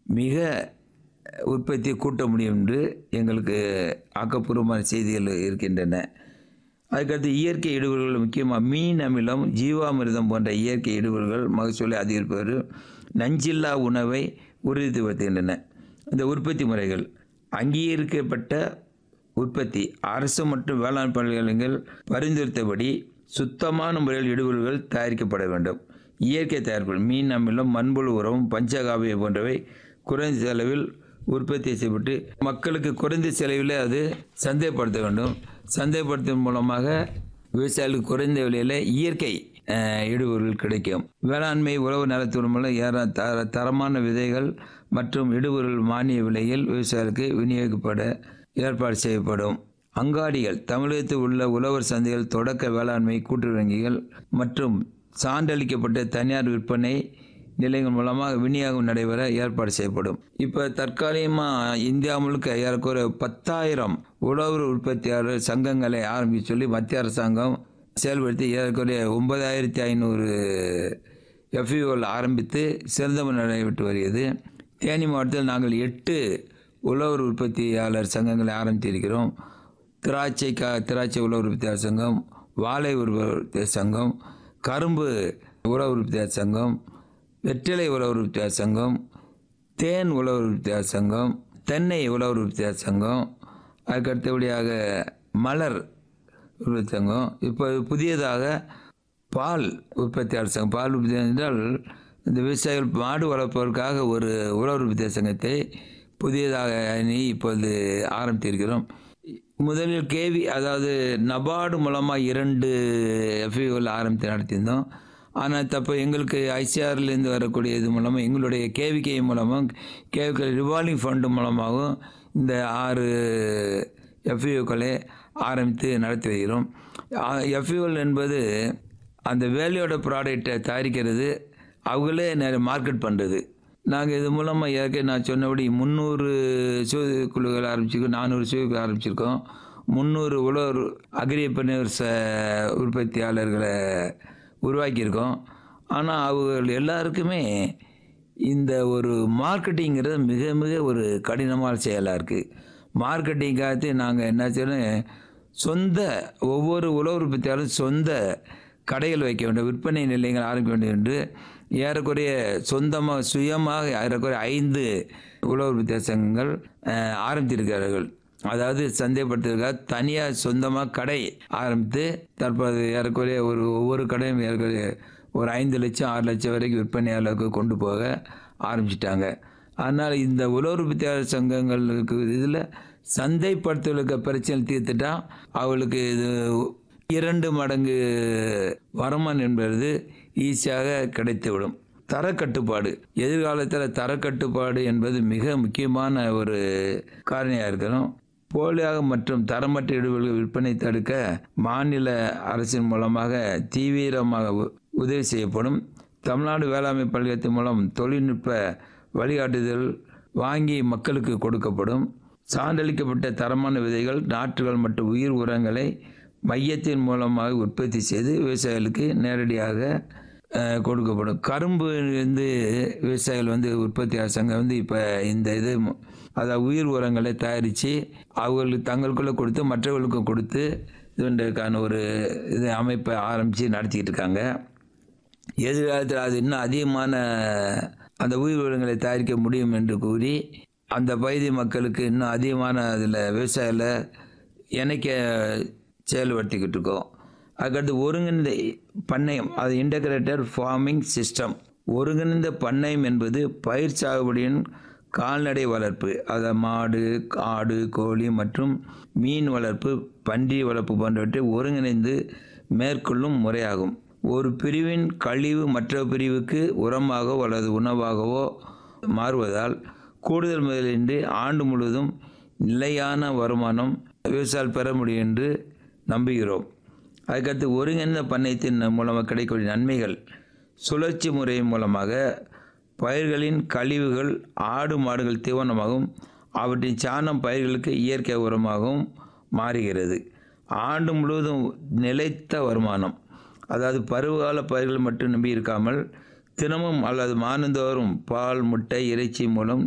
மிக உற்பத்தியை கூட்ட முடியும் என்று எங்களுக்கு ஆக்கப்பூர்வமான செய்திகள் இருக்கின்றன அதுக்கடுத்து இயற்கை இடுபொருள்கள் முக்கியமாக மீன் அமிலம் ஜீவாமிர்தம் போன்ற இயற்கை இடுபொருள்கள் மகசூலை அதிகரிப்பது நஞ்சில்லா உணவை உறுதிப்படுத்துகின்றன இந்த உற்பத்தி முறைகள் அங்கீகரிக்கப்பட்ட உற்பத்தி அரசு மற்றும் வேளாண் பல்கலைக்கழகங்கள் பரிந்துரைத்தபடி சுத்தமான முறையில் இடுபொருள்கள் தயாரிக்கப்பட வேண்டும் இயற்கை தயாரிப்புகள் மீன் அமிலம் மண்புழு உரம் பஞ்சகாவிய போன்றவை குறைந்த செலவில் உற்பத்தி செய்யப்பட்டு மக்களுக்கு குறைந்த செலவில் அது சந்தைப்படுத்த வேண்டும் சந்தைப்படுத்துவதன் மூலமாக விவசாயிகளுக்கு குறைந்த விலையில் இயற்கை அஹ், இடுபொருள் கிடைக்கும் வேளாண்மை உழவு நலத்துறை மூலம் ஏற தர தரமான விதைகள் மற்றும் இடுபொருள் மானிய விலையில் விவசாயிகளுக்கு விநியோகிக்கப்பட ஏற்பாடு செய்யப்படும் அங்காடிகள் தமிழகத்தில் உள்ள உழவர் சந்தைகள் தொடக்க வேளாண்மை கூட்டுறவு வங்கிகள் மற்றும் சான்றளிக்கப்பட்ட தனியார் விற்பனை நிலையங்கள் மூலமாக விநியோகம் நடைபெற ஏற்பாடு செய்யப்படும் இப்போ தற்காலிகமாக இந்தியா முழுக்க ஏறக்குறைய பத்தாயிரம் உழவர் உற்பத்தியாளர் சங்கங்களை ஆரம்பித்து சொல்லி மத்திய அரசாங்கம் செயல்படுத்தி ஏறக்குறைய ஒன்பதாயிரத்தி ஐநூறு எஃப்யூவில் ஆரம்பித்து சிறந்த நடைபெற்று வருகிறது தேனி மாவட்டத்தில் நாங்கள் எட்டு உழவர் உற்பத்தியாளர் சங்கங்களை ஆரம்பித்திருக்கிறோம் திராட்சை கா திராட்சை உழவர் உற்பத்தியாளர் சங்கம் வாழை உற்பத்தியாளர் சங்கம் கரும்பு உழவர் உற்பத்தியாளர் சங்கம் வெற்றிலை உழவர் உற்பத்தியாளர் சங்கம் தேன் உழவர் உற்பத்தியாளர் சங்கம் தென்னை உழவர் உற்பத்தியாளர் சங்கம் அதுக்கடுத்தபடியாக மலர் உற்பத்தி சங்கம் இப்போ புதியதாக பால் உற்பத்தியாளர் சங்கம் பால் உற்பத்தி என்றால் இந்த விவசாயிகள் மாடு வளர்ப்பதற்காக ஒரு உழவர் உற்பத்தியாளர் சங்கத்தை புதியதாக அணி இப்பொழுது ஆரம்பித்திருக்கிறோம் முதலில் கேவி அதாவது நபார்டு மூலமாக இரண்டு எஃப்யூவில் ஆரம்பித்து நடத்தியிருந்தோம் ஆனால் தப்போ எங்களுக்கு ஐசிஆர்லேருந்து வரக்கூடிய இது மூலமாக எங்களுடைய கேவிகே மூலமாக கேவிகே ரிவால்விங் ஃபண்டு மூலமாகவும் இந்த ஆறு எஃப்யூக்களை ஆரம்பித்து நடத்தி வருகிறோம் எஃப்யூஎல் என்பது அந்த வேலையோட ப்ராடக்டை தயாரிக்கிறது அவங்களே நிறைய மார்க்கெட் பண்ணுறது நாங்கள் இது மூலமாக ஏற்கனவே நான் சொன்னபடி முந்நூறு சுய குழுக்கள் ஆரம்பிச்சிருக்கோம் நானூறு சுய ஆரம்பிச்சிருக்கோம் முந்நூறு உழவர் அக்ரிபனர் ச உற்பத்தியாளர்களை உருவாக்கியிருக்கோம் ஆனால் அவங்க எல்லாருக்குமே இந்த ஒரு மார்க்கெட்டிங்கிறது மிக மிக ஒரு கடினமான செயலாக இருக்குது மார்க்கெட்டிங்காக நாங்கள் என்ன செய்யணும் சொந்த ஒவ்வொரு உழவு உற்பத்தியாளரும் சொந்த கடைகள் வைக்க வேண்டும் விற்பனை நிலையங்கள் ஆரம்பிக்க வேண்டும் என்று ஏறக்குறைய சொந்தமாக சுயமாக ஏறக்குறைய ஐந்து உழவு உற்பத்தியாளர் சங்கங்கள் அஹ், ஆரம்பித்திருக்கிறார்கள் அதாவது சந்தைப்படுத்துவதற்காக தனியாக சொந்தமாக கடை ஆரம்பித்து தற்போது ஏறக்குறைய ஒரு ஒவ்வொரு கடையும் ஏறக்குறைய ஒரு ஐந்து லட்சம் ஆறு லட்சம் வரைக்கும் விற்பனை அளவுக்கு கொண்டு போக ஆரம்பிச்சிட்டாங்க அதனால் இந்த உழவு உற்பத்தியாளர் சங்கங்களுக்கு இதில் சந்தைப்படுத்துவதற்கு பிரச்சனை தீர்த்துட்டா அவளுக்கு இது இரண்டு மடங்கு வருமானம் என்பது ஈஸியாக கிடைத்துவிடும் தரக்கட்டுப்பாடு எதிர்காலத்தில் தரக்கட்டுப்பாடு என்பது மிக முக்கியமான ஒரு காரணியாக இருக்கணும் போலியாக மற்றும் தரமற்ற இடுபொருள் விற்பனை தடுக்க மாநில அரசின் மூலமாக தீவிரமாக உ- உதவி செய்யப்படும் தமிழ்நாடு வேளாண்மை பல்கலைக்கழகத்தின் மூலம் தொழில்நுட்ப வழிகாட்டுதல் வாங்கி மக்களுக்கு கொடுக்கப்படும் சான்றளிக்கப்பட்ட தரமான விதைகள் நாற்றுகள் மற்றும் உயிர் உரங்களை மையத்தின் மூலமாக உற்பத்தி செய்து விவசாயிகளுக்கு நேரடியாக அஹ், கொடுக்கப்படும் கரும்பு வந்து விவசாயிகள் வந்து உற்பத்தியாளர் சங்கம் வந்து இப்போ இந்த இது மு- அதாவது உயிர் உரங்களை தயாரித்து அவர்களுக்கு தங்களுக்குள்ளே கொடுத்து மற்றவர்களுக்கும் கொடுத்து இதுக்கான ஒரு இது அமைப்பை ஆரம்பித்து நடத்திக்கிட்டு இருக்காங்க எதிர்காலத்தில் அது இன்னும் அதிகமான அந்த உயிர் உரங்களை தயாரிக்க முடியும் என்று கூறி அந்த பகுதி மக்களுக்கு இன்னும் அதிகமான அதில் விவசாயியில் இணைக்க செயல்படுத்திக்கிட்டு இருக்கோம் அதுக்கடுத்து ஒருங்கிணைந்த பண்ணையம் அது இன்டகிரேட்டர் ஃபார்மிங் சிஸ்டம் ஒருங்கிணைந்த பண்ணையம் என்பது பயிர் சாகுபடியின் கால்நடை வளர்ப்பு அதை மாடு ஆடு கோழி மற்றும் மீன் வளர்ப்பு பன்றி வளர்ப்பு போன்றவற்றை ஒருங்கிணைந்து மேற்கொள்ளும் முறையாகும் ஒரு பிரிவின் கழிவு மற்ற பிரிவுக்கு உரமாகவோ அல்லது உணவாகவோ மாறுவதால் கூடுதல் முதலின்றி ஆண்டு முழுவதும் நிலையான வருமானம் விவசாயிகள் பெற முடியும் என்று நம்புகிறோம் அதுக்கடுத்து ஒருங்கிணைந்த பண்ணையத்தின் மூலமாக கிடைக்கக்கூடிய நன்மைகள் சுழற்சி முறை மூலமாக பயிர்களின் கழிவுகள் ஆடு மாடுகள் தீவனமாகவும் அவற்றின் சாணம் பயிர்களுக்கு இயற்கை உரமாகவும் மாறுகிறது ஆண்டு முழுவதும் நிலைத்த வருமானம் அதாவது பருவகால பயிர்கள் மட்டும் நம்பி இருக்காமல் தினமும் அல்லது மாதந்தோறும் பால் முட்டை இறைச்சி மூலம்